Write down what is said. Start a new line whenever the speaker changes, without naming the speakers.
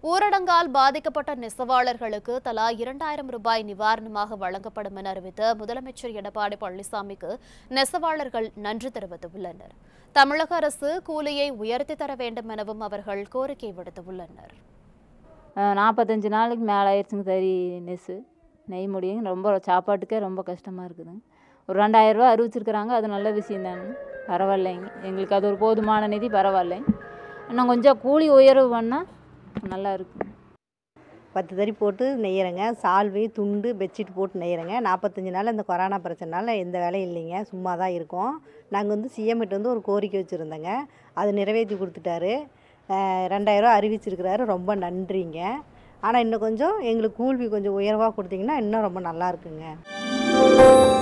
ஊரடங்கால் பாதிக்கப்பட்ட நெசவாளர்களுக்கு தலா இரண்டாயிரம் ரூபாய் நிவாரணமாக வழங்கப்படும் என அறிவித்த முதலமைச்சர் எடப்பாடி பழனிசாமிக்கு நெசவாளர்கள் நன்றி தெரிவித்துள்ளனர் தமிழக அரசு கூலியை உயர்த்தி தர வேண்டும் எனவும் அவர்கள் கோரிக்கை விடுத்துள்ளனர்
நாற்பத்தஞ்சு நாளைக்கு மேலே ஆயிடுச்சுங்க தறி நெசு நெய் முடியுங்க ரொம்ப சாப்பாட்டுக்கே ரொம்ப கஷ்டமாக இருக்குதுங்க ஒரு ரெண்டாயிரரூவா அறிவிச்சிருக்கிறாங்க அது நல்ல விஷயம் தானுங்க பரவாயில்லைங்க எங்களுக்கு அது ஒரு போதுமான நிதி பரவாயில்லைங்க இன்னும் கொஞ்சம் கூலி உயர்வு பண்ணால் நல்லா இருக்குங்க
பத்து தறி போட்டு நெய்யறேங்க சால்வை துண்டு பெட்ஷீட் போட்டு நெய்யறேங்க நாற்பத்தஞ்சு நாள் இந்த கொரோனா பிரச்சனைனால எந்த வேலையும் இல்லைங்க சும்மா தான் இருக்கோம் நாங்கள் வந்து சிஎம்கிட்ட வந்து ஒரு கோரிக்கை வச்சுருந்தோங்க அது நிறைவேற்றி கொடுத்துட்டாரு அஹ் ரெண்டாயிரம் அறிவிச்சிருக்கிறாரு ரொம்ப நன்றிங்க ஆனால் இன்னும் கொஞ்சம் எங்களுக்கு கூலி கொஞ்சம் உயர்வாக கொடுத்தீங்கன்னா இன்னும் ரொம்ப நல்லா இருக்குங்க